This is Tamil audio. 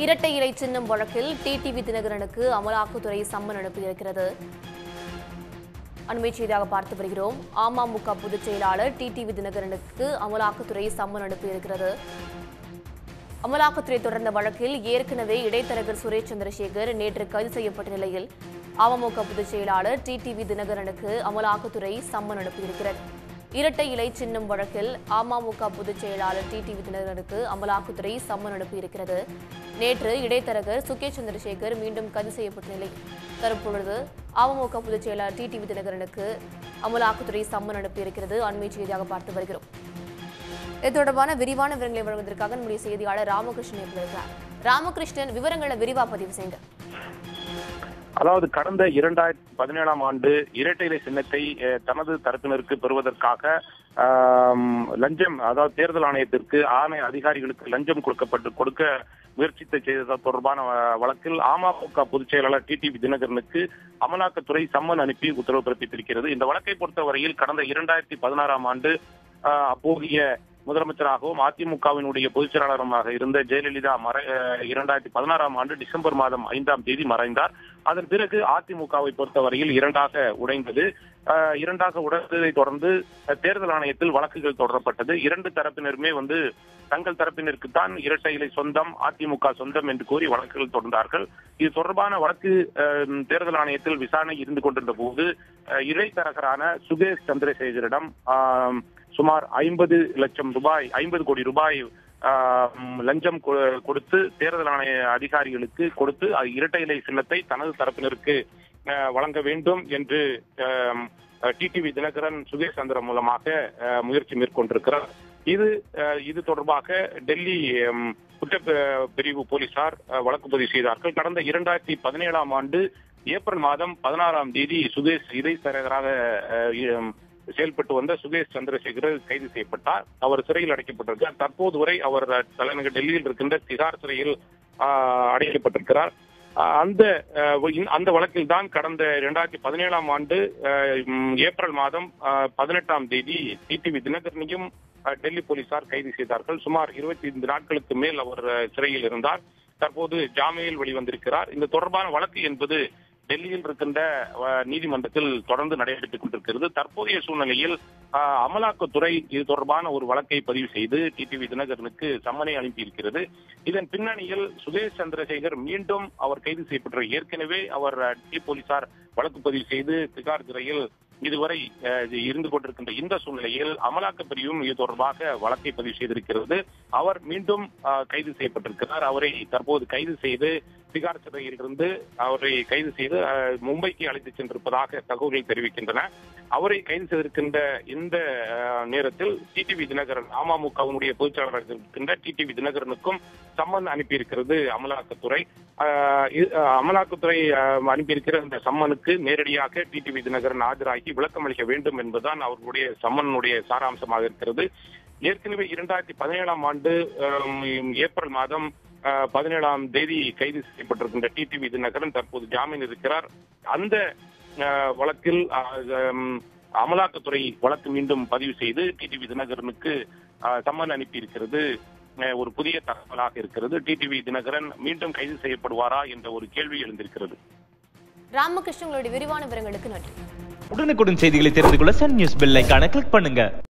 இரட்டை இலை சின்னம் வழக்கில் டிடிவி தினகரனுக்கு அமலாக்கத்துறை சம்மன் அனுப்பியிருக்கிறது அண்மை செய்தியாக பார்த்து வருகிறோம் அமமுக பொதுச் செயலாளர் டிடிவி தினகரனுக்கு அமலாக்கத்துறை சம்மன் அனுப்பியிருக்கிறது அமலாக்கத்துறை தொடர்ந்த வழக்கில் ஏற்கனவே இடைத்தரகர் சுரேஷ் சந்திரசேகர் நேற்று கைது செய்யப்பட்ட நிலையில் அமமுக பொதுச் செயலாளர் டிடிவி தினகரனுக்கு அமலாக்கத்துறை சம்மன் அனுப்பியிருக்கிறது இரட்டை இலை சின்னம் வழக்கில் அமமுக பொதுச் செயலாளர் டிடிவி தினகரனுக்கு அமலாக்கத்துறை சம்மன் அனுப்பியிருக்கிறது நேற்று இடைத்தரகர் சுகேஷ் சந்திரசேகர் மீண்டும் கைது செய்யப்பட்ட நிலையில் தற்பொழுது அமமுக பொதுச் செயலாளர் டிடிவி தினகரனுக்கு அமலாக்கத்துறை சம்மன் அனுப்பியிருக்கிறது அண்மை செய்தியாக பார்த்து வருகிறோம் இது தொடர்பான விரிவான விவரங்களை வழங்குவதற்காக நம்முடைய செய்தியாளர் ராமகிருஷ்ணன் இருக்கிறார் ராமகிருஷ்ணன் விவரங்களை விரிவா பதிவு செய்யுங்க அதாவது கடந்த இரண்டாயிரத்தி பதினேழாம் ஆண்டு இரட்டை இலை சின்னத்தை அஹ், தனது தரப்பினருக்கு பெறுவதற்காக ஆம், லஞ்சம் அதாவது தேர்தல் ஆணையத்திற்கு ஆணைய அதிகாரிகளுக்கு லஞ்சம் கொடுக்கப்பட்டு கொடுக்க முயற்சித்த செய்த தொடர்பான வ- வழக்கில் அமமுக பொதுச் செயலாளர் டிடிவி தினகரனுக்கு அமலாக்கத்துறை சம்மன் அனுப்பி உத்தரவு பிறப்பித்திருக்கிறது இந்த வழக்கை பொறுத்தவரையில் கடந்த இரண்டாயிரத்தி பதினாறாம் ஆண்டு ஆஹ், அப்போதைய முதலமைச்சராகவும் அதிமுகவினுடைய பொதுச் செயலாளருமாக இருந்த ஜெயலலிதா மறை அஹ், இரண்டாயிரத்தி பதினாறாம் ஆண்டு டிசம்பர் மாதம் ஐந்தாம் தேதி மறைந்தார் அதன் பிறகு அதிமுகவை பொறுத்தவரையில் இரண்டாக உடைந்தது அஹ், இரண்டாக உடைந்ததை தொடர்ந்து அஹ், தேர்தல் ஆணையத்தில் வழக்குகள் தொடரப்பட்டது இரண்டு தரப்பினருமே வந்து தங்கள் தரப்பினருக்குத்தான் இரட்டை இலை சொந்தம் அதிமுக சொந்தம் என்று கூறி வழக்குகள் தொடர்ந்தார்கள் இது தொடர்பான வழக்கு அஹ், தேர்தல் ஆணையத்தில் விசாரணை இருந்து கொண்டிருந்த போது அஹ், இடைத்தரகரான சுகேஷ் சந்திரசேகரிடம் ஆம், சுமார் ஐம்பது லட்சம் ரூபாய் ஐம்பது கோடி ரூபாய் ஆம், லஞ்சம் கொ- கொடுத்து தேர்தல் ஆணைய அதிகாரிகளுக்கு கொடுத்து அது இரட்டை இலை சின்னத்தை தனது தரப்பினருக்கு அஹ், வழங்க வேண்டும் என்று டிடிவி தினகரன் சுகேஷ் சந்திரன் மூலமாக அஹ், முயற்சி மேற்கொண்டிருக்கிறார் இது அஹ், இது தொடர்பாக டெல்லி ம், குற்றப் ப- பிரிவு போலீசார் அஹ், வழக்கு பதிவு செய்தார்கள் கடந்த இரண்டாயிரத்தி பதினேழாம் ஆண்டு ஏப்ரல் மாதம் பதினாறாம் தேதி சுகேஷ் இடைத்தரகராக அஹ், இ- செயல்பட்டு வந்த சுகேஷ் சந்திரசேகர் கைது செய்யப்பட்டார் அவர் சிறையில் அடைக்கப்பட்டிருக்கிறார் தற்போது வரை அவர் தலைநகர் டெல்லியில் இருக்கின்ற திகார் சிறையில் ஆஹ், அடைக்கப்பட்டிருக்கிறார் ஆஹ், அந்த ஆஹ், இந்த- அந்த வழக்கில் தான் கடந்த இரண்டாயிரத்தி பதினேழாம் ஆண்டு ஆஹ், ம், ஏப்ரல் மாதம் ஆஹ், பதினெட்டாம் தேதி டிடிவி தினகரனையும் ஆஹ், டெல்லி போலீசார் கைது செய்தார்கள் சுமார் இருபத்தி ஐந்து நாட்களுக்கு மேல் அவர் ஆஹ், சிறையில் இருந்தார் தற்போது ஜாமீனில் வெளிவந்திருக்கிறார் இந்த தொடர்பான வழக்கு என்பது டெல்லியில் இருக்கின்ற அஹ், நீதிமன்றத்தில் தொடர்ந்து நடைபெற்றுக் கொண்டிருக்கிறது தற்போதைய சூழ்நிலையில் அஹ், அமலாக்கத்துறை இது தொடர்பான ஒரு வழக்கை பதிவு செய்து டிடிவி தினகரனுக்கு சம்மனை அனுப்பியிருக்கிறது இதன் பின்னணியில் சுதேஷ் சந்திரசேகர் மீண்டும் அவர் கைது செய்யப்பட்ட ஏற்கனவே அவர் அஹ், டெல்லி போலீசார் வழக்கு பதிவு செய்து திகார் சிறையில் இதுவரை அஹ், இது இருந்து கொண்டிருக்கின்ற இந்த சூழ்நிலையில் அமலாக்க பிரிவும் இது தொடர்பாக வழக்கை பதிவு செய்திருக்கிறது அவர் மீண்டும் அஹ், கைது செய்யப்பட்டிருக்கிறார் அவரை தற்போது கைது செய்து திகார் சிறையிலிருந்து அவரை கைது செய்து அஹ், மும்பைக்கு அழைத்து சென்றிருப்பதாக தகவல்கள் தெரிவிக்கின்றன அவரை கைது செய்திருக்கின்ற இந்த அஹ், நேரத்தில் டிடிவி தினகரன் அமமுகவினுடைய பொதுச்செயலாளராக இருக்கின்ற டிடிவி தினகரனுக்கும் சம்மன் அனுப்பியிருக்கிறது அமலாக்கத்துறை அஹ், இது- அஹ், அமலாக்கத்துறை அஹ், அனுப்பியிருக்கிற இந்த சம்மனுக்கு நேரடியாக டிடிவி தினகரன் ஆஜராகி விளக்கம் அளிக்க வேண்டும் என்பதுதான் அவர்களுடைய சம்மனுடைய சாராம்சமாக இருக்கிறது ஏற்கனவே இரண்டாயிரத்தி பதினேழாம் ஆண்டு அஹ், ஏப்ரல் மாதம் அஹ், பதினேழாம் தேதி கைது செய்யப்பட்டிருக்கின்ற டிடிவி தினகரன் தற்போது ஜாமீன் இருக்கிறார் அந்த அஹ், வழக்கில் அஹ், ஹம், அமலாக்கத்துறை வழக்கு மீண்டும் பதிவு செய்து டிடிவி தினகரனுக்கு அஹ், சம்மன் அனுப்பியிருக்கிறது அஹ், ஒரு புதிய தகவலாக இருக்கிறது டிடிவி தினகரன் மீண்டும் கைது செய்யப்படுவாரா என்ற ஒரு கேள்வி எழுந்திருக்கிறது ராமகிருஷ்ணன் உங்களுடைய விரிவான விவரங்களுக்கு நன்றி உடனுக்குடன் செய்திகளை தெரிந்து கொள்ள சன் நியூஸ் பெல் ஐகானை கிளிக் பண்ணுங்க